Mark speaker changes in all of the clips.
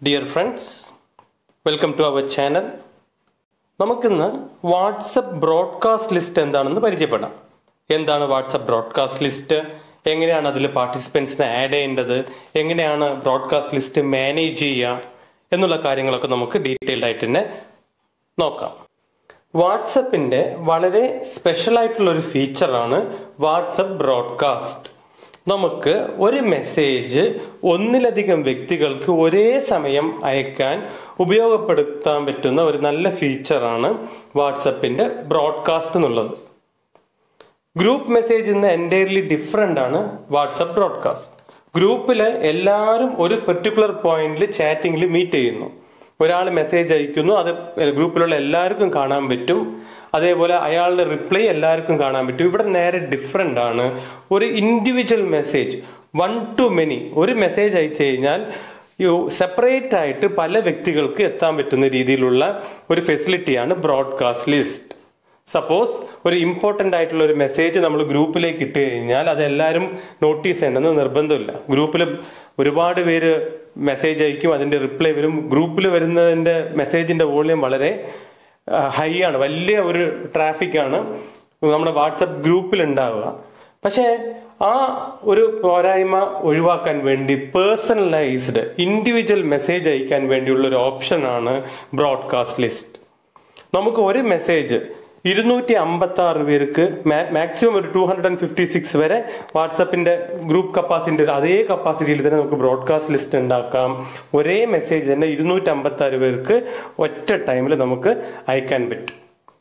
Speaker 1: dear friends welcome to our channel നമുക്കിന്ന് WhatsApp broadcast list എന്താണെന്ന് പരിചയപ്പെടാം എന്താണ് വാട്സപ്പ് ബ്രോഡ്കാസ്റ്റ് ലിസ്റ്റ് എങ്ങനെയാണ് അതിൽ പാർട്ടിസിപ്പൻസിനെ ആഡ് ചെയ്യേണ്ടത് എങ്ങനെയാണ് ബ്രോഡ്കാസ്റ്റ് ലിസ്റ്റ് മാനേജ് ചെയ്യുക എന്നുള്ള കാര്യങ്ങളൊക്കെ നമുക്ക് ഡീറ്റെയിൽഡ് ആയിട്ട് തന്നെ നോക്കാം വാട്സപ്പിൻ്റെ വളരെ സ്പെഷ്യൽ ആയിട്ടുള്ള ഒരു ഫീച്ചറാണ് വാട്സപ്പ് ബ്രോഡ്കാസ്റ്റ് നമുക്ക് ഒരു മെസ്സേജ് ഒന്നിലധികം വ്യക്തികൾക്ക് ഒരേ സമയം അയക്കാൻ ഉപയോഗപ്പെടുത്താൻ പറ്റുന്ന ഒരു നല്ല ഫീച്ചറാണ് വാട്സപ്പിന്റെ ബ്രോഡ്കാസ്റ്റ് എന്നുള്ളത് ഗ്രൂപ്പ് മെസ്സേജ് ഇന്ന് എൻറ്റയർലി ഡിഫറെൻ്റ് ആണ് വാട്സപ്പ് ബ്രോഡ്കാസ്റ്റ് ഗ്രൂപ്പിൽ എല്ലാവരും ഒരു പെർട്ടിക്കുലർ പോയിന്റിൽ ചാറ്റിങ്ങിൽ മീറ്റ് ചെയ്യുന്നു ഒരാൾ മെസ്സേജ് അയക്കുന്നു അത് ഗ്രൂപ്പിലുള്ള എല്ലാവർക്കും കാണാൻ പറ്റും അതേപോലെ അയാളുടെ റിപ്ലൈ എല്ലാവർക്കും കാണാൻ പറ്റും ഇവിടെ നേരെ ഡിഫറെൻ്റ് ആണ് ഒരു individual message one to many ഒരു മെസ്സേജ് അയച്ചു കഴിഞ്ഞാൽ സെപ്പറേറ്റ് ആയിട്ട് പല വ്യക്തികൾക്ക് എത്താൻ പറ്റുന്ന രീതിയിലുള്ള ഒരു ഫെസിലിറ്റിയാണ് ബ്രോഡ്കാസ്റ്റ് ലിസ്റ്റ് സപ്പോസ് ഒരു ഇമ്പോർട്ടൻ്റ് ആയിട്ടുള്ള ഒരു മെസ്സേജ് നമ്മൾ ഗ്രൂപ്പിലേക്ക് ഇട്ട് കഴിഞ്ഞാൽ അത് എല്ലാവരും നോട്ടീസ് ചെയ്യണമെന്ന് നിർബന്ധമില്ല ഗ്രൂപ്പിൽ ഒരുപാട് പേര് മെസ്സേജ് അയക്കും അതിൻ്റെ റിപ്ലൈ വരും ഗ്രൂപ്പിൽ വരുന്നതിൻ്റെ മെസ്സേജിൻ്റെ വോളിയം വളരെ ഹൈ ആണ് വലിയ ഒരു ട്രാഫിക്കാണ് നമ്മുടെ വാട്സപ്പ് ഗ്രൂപ്പിൽ ഉണ്ടാവുക പക്ഷേ ആ ഒരു പോരായ്മ ഒഴിവാക്കാൻ വേണ്ടി പേഴ്സണലൈസ്ഡ് ഇൻഡിവിജ്വൽ മെസ്സേജ് അയക്കാൻ വേണ്ടിയുള്ള ഒരു ഓപ്ഷനാണ് ബ്രോഡ്കാസ്റ്റ് ലിസ്റ്റ് നമുക്ക് ഒരു മെസ്സേജ് ഇരുന്നൂറ്റി അമ്പത്തി ആറ് പേർക്ക് മാക്സിമം ഒരു two hundred and fifty six വരെ വാട്സപ്പിന്റെ ഗ്രൂപ്പ് കപ്പാസിറ്റി അതേ കപ്പാസിറ്റിയിൽ തന്നെ നമുക്ക് ബ്രോഡ്കാസ്റ്റ് ലിസ്റ്റ് ഉണ്ടാക്കാം ഒരേ മെസ്സേജ് തന്നെ ഇരുന്നൂറ്റി അമ്പത്തി ആറ് പേർക്ക് ഒറ്റ ടൈമിൽ നമുക്ക് അയക്കാൻ പറ്റും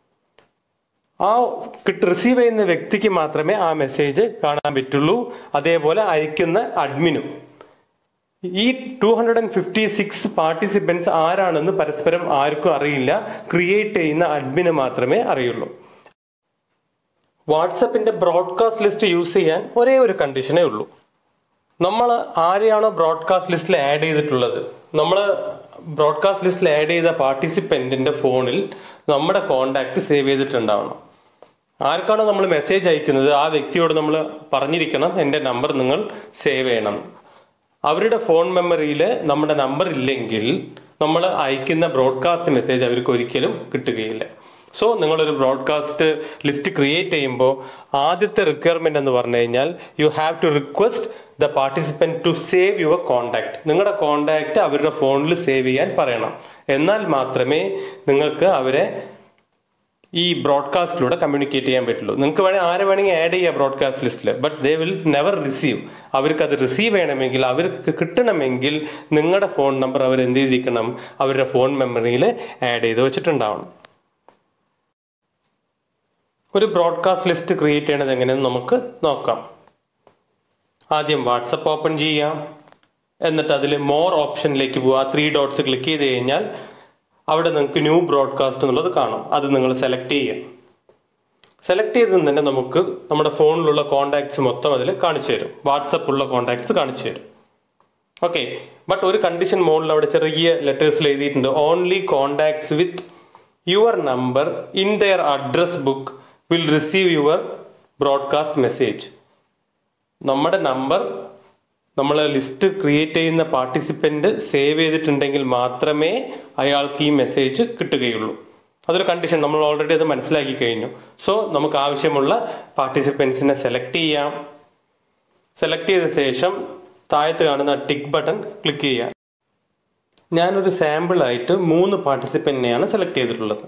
Speaker 1: ആ റിസീവ് ചെയ്യുന്ന വ്യക്തിക്ക് മാത്രമേ ആ മെസ്സേജ് കാണാൻ പറ്റുള്ളൂ അതേപോലെ അയക്കുന്ന അഡ്മിനും ഈ two hundred and fifty six participants ആരാണെന്ന് പരസ്പരം ആർക്കും അറിയില്ല ക്രിയേറ്റ് ചെയ്യുന്ന അഡ്മിന് മാത്രമേ അറിയുള്ളൂ വാട്സപ്പിന്റെ ബ്രോഡ്കാസ്റ്റ് ലിസ്റ്റ് യൂസ് ചെയ്യാൻ ഒരേ ഒരു കണ്ടീഷനേ ഉള്ളൂ നമ്മൾ ആരെയാണോ ബ്രോഡ്കാസ്റ്റ് ലിസ്റ്റിൽ ആഡ് ചെയ്തിട്ടുള്ളത് നമ്മൾ ബ്രോഡ്കാസ്റ്റ് ലിസ്റ്റിൽ ആഡ് ചെയ്ത പാർട്ടിസിപ്പൻറ്റിന്റെ ഫോണിൽ നമ്മുടെ കോണ്ടാക്ട് സേവ് ചെയ്തിട്ടുണ്ടാവണം ആർക്കാണോ നമ്മൾ മെസ്സേജ് അയക്കുന്നത് ആ വ്യക്തിയോട് നമ്മൾ പറഞ്ഞിരിക്കണം എൻ്റെ നമ്പർ നിങ്ങൾ സേവ് ചെയ്യണം അവരുടെ ഫോൺ മെമ്മറിയിൽ നമ്മുടെ നമ്പർ ഇല്ലെങ്കിൽ നമ്മൾ അയക്കുന്ന ബ്രോഡ്കാസ്റ്റ് മെസ്സേജ് അവർക്ക് ഒരിക്കലും കിട്ടുകയില്ല സോ നിങ്ങളൊരു ബ്രോഡ്കാസ്റ്റ് ലിസ്റ്റ് ക്രിയേറ്റ് ചെയ്യുമ്പോൾ ആദ്യത്തെ റിക്വയർമെന്റ് എന്ന് പറഞ്ഞു കഴിഞ്ഞാൽ you have to request the participant to save your contact നിങ്ങളുടെ കോണ്ടാക്ട് അവരുടെ ഫോണിൽ സേവ് ചെയ്യാൻ പറയണം എന്നാൽ മാത്രമേ നിങ്ങൾക്ക് അവരെ ഈ ബ്രോഡ്കാസ്റ്റിലൂടെ കമ്മ്യൂണിക്കേറ്റ് ചെയ്യാൻ പറ്റുള്ളൂ നിങ്ങൾക്ക് വേണമെങ്കിൽ ആരെ വേണമെങ്കിൽ ആഡ് ചെയ്യാം ബ്രോഡ്കാസ്റ്റ് ലിസ്റ്റിൽ but they will never receive അവർക്ക് അത് റിസീവ് ചെയ്യണമെങ്കിൽ അവർക്ക് കിട്ടണമെങ്കിൽ നിങ്ങളുടെ ഫോൺ നമ്പർ അവർ എന്ത് ചെയ്തിരിക്കണം അവരുടെ ഫോൺ മെമ്മറിയിൽ ആഡ് ചെയ്ത് വെച്ചിട്ടുണ്ടാവണം ഒരു ബ്രോഡ്കാസ്റ്റ് ലിസ്റ്റ് ക്രിയേറ്റ് ചെയ്യണത് എങ്ങനെയെന്ന് നമുക്ക് നോക്കാം ആദ്യം വാട്സപ്പ് ഓപ്പൺ ചെയ്യാം എന്നിട്ട് അതിൽ മോർ ഓപ്ഷനിലേക്ക് പോവുക ത്രീ ഡോട്ട്സ് ക്ലിക്ക് ചെയ്ത് കഴിഞ്ഞാൽ അവിടെ നിങ്ങൾക്ക് ന്യൂ ബ്രോഡ്കാസ്റ്റ് എന്നുള്ളത് കാണും അത് നിങ്ങൾ സെലക്ട് ചെയ്യാം സെലക്ട് ചെയ്തതിൽ തന്നെ നമുക്ക് നമ്മുടെ ഫോണിലുള്ള കോണ്ടാക്ട്സ് മൊത്തം അതിൽ കാണിച്ചു തരും വാട്സപ്പ് ഉള്ള കോണ്ടാക്ട്സ് കാണിച്ചു തരും ഓക്കെ ബട്ട് ഒരു കണ്ടീഷൻ മോഡിൽ അവിടെ ചെറിയ ലെറ്റേഴ്സിൽ എഴുതിയിട്ടുണ്ട് only contacts with your number in their address book will receive your broadcast message നമ്മുടെ നമ്പർ നമ്മൾ ലിസ്റ്റ് ക്രിയേറ്റ് ചെയ്യുന്ന പാർട്ടിസിപ്പന്റ് സേവ് ചെയ്തിട്ടുണ്ടെങ്കിൽ മാത്രമേ അയാൾക്ക് ഈ മെസ്സേജ് കിട്ടുകയുള്ളൂ അതൊരു കണ്ടീഷൻ നമ്മൾ ഓൾറെഡി അത് മനസ്സിലാക്കി കഴിഞ്ഞു സോ നമുക്ക് ആവശ്യമുള്ള പാർട്ടിസിപ്പൻസിനെ സെലക്ട് ചെയ്യാം സെലക്ട് ചെയ്ത ശേഷം താഴത്ത് കാണുന്ന ടിക്ക് ബട്ടൺ ക്ലിക്ക് ചെയ്യാം ഞാനൊരു സാമ്പിൾ ആയിട്ട് മൂന്ന് പാർട്ടിസിപ്പന്റിനെയാണ് സെലക്ട് ചെയ്തിട്ടുള്ളത്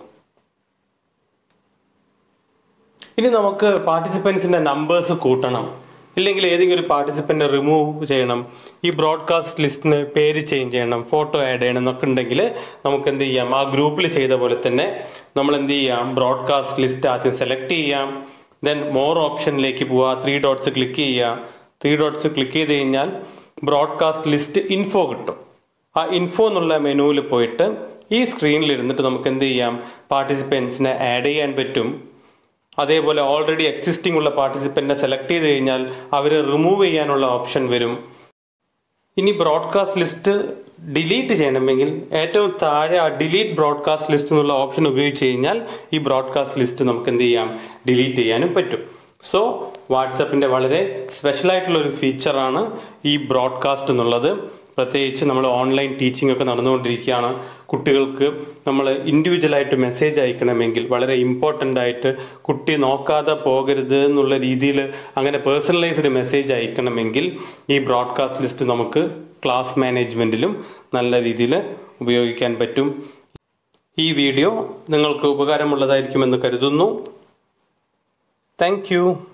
Speaker 1: ഇനി നമുക്ക് പാർട്ടിസിപ്പൻസിന്റെ നമ്പേഴ്സ് കൂട്ടണം ഇല്ലെങ്കിൽ ഏതെങ്കിലും ഒരു പാർട്ടിസിപ്പന്റ് റിമൂവ് ചെയ്യണം ഈ ബ്രോഡ്കാസ്റ്റ് ലിസ്റ്റിന് പേര് ചേഞ്ച് ചെയ്യണം ഫോട്ടോ ആഡ് ചെയ്യണം എന്നൊക്കെ ഉണ്ടെങ്കിൽ നമുക്ക് എന്ത് ചെയ്യാം ആ ഗ്രൂപ്പിൽ ചെയ്ത പോലെ തന്നെ നമ്മൾ എന്ത് ചെയ്യാം ബ്രോഡ്കാസ്റ്റ് ലിസ്റ്റ് ആദ്യം സെലക്ട് ചെയ്യാം ദെൻ മോർ ഓപ്ഷനിലേക്ക് പോവുക ത്രീ ഡോട്ട്സ് ക്ലിക്ക് ചെയ്യുക ത്രീ ഡോട്ട്സ് ക്ലിക്ക് ചെയ്ത് കഴിഞ്ഞാൽ ബ്രോഡ്കാസ്റ്റ് ലിസ്റ്റ് ഇൻഫോ കിട്ടും ആ ഇൻഫോ എന്നുള്ള മെനുവിൽ പോയിട്ട് ഈ സ്ക്രീനിൽ ഇരുന്നിട്ട് നമുക്ക് എന്ത് ചെയ്യാം പാർട്ടിസിപ്പൻസിനെ ആഡ് ചെയ്യാൻ പറ്റും അതേപോലെ ഓൾറെഡി എക്സിസ്റ്റിംഗ് ഉള്ള പാർട്ടിസിപ്പൻറ്റിനെ സെലക്ട് ചെയ്ത് കഴിഞ്ഞാൽ അവർ റിമൂവ് ചെയ്യാനുള്ള ഓപ്ഷൻ വരും ഇനി ബ്രോഡ്കാസ്റ്റ് ലിസ്റ്റ് ഡിലീറ്റ് ചെയ്യണമെങ്കിൽ ഏറ്റവും താഴെ ആ ഡിലീറ്റ് ബ്രോഡ്കാസ്റ്റ് ലിസ്റ്റ് എന്നുള്ള ഓപ്ഷൻ ഉപയോഗിച്ച് കഴിഞ്ഞാൽ ഈ ബ്രോഡ്കാസ്റ്റ് ലിസ്റ്റ് നമുക്ക് എന്ത് ചെയ്യാം ഡിലീറ്റ് ചെയ്യാനും പറ്റും സോ വാട്സപ്പിൻ്റെ വളരെ സ്പെഷ്യലായിട്ടുള്ള ഒരു ഫീച്ചറാണ് ഈ ബ്രോഡ്കാസ്റ്റ് എന്നുള്ളത് പ്രത്യേകിച്ച് നമ്മൾ ഓൺലൈൻ ടീച്ചിങ് ഒക്കെ നടന്നുകൊണ്ടിരിക്കുകയാണ് കുട്ടികൾക്ക് നമ്മൾ ഇൻഡിവിജ്വലായിട്ട് മെസ്സേജ് അയക്കണമെങ്കിൽ വളരെ ഇമ്പോർട്ടൻ്റ് ആയിട്ട് കുട്ടി നോക്കാതെ പോകരുത് എന്നുള്ള രീതിയിൽ അങ്ങനെ പേഴ്സണലൈസ്ഡ് മെസ്സേജ് അയക്കണമെങ്കിൽ ഈ ബ്രോഡ്കാസ്റ്റ് ലിസ്റ്റ് നമുക്ക് ക്ലാസ് മാനേജ്മെൻറ്റിലും നല്ല രീതിയിൽ ഉപയോഗിക്കാൻ പറ്റും ഈ വീഡിയോ നിങ്ങൾക്ക് ഉപകാരമുള്ളതായിരിക്കുമെന്ന് കരുതുന്നു താങ്ക്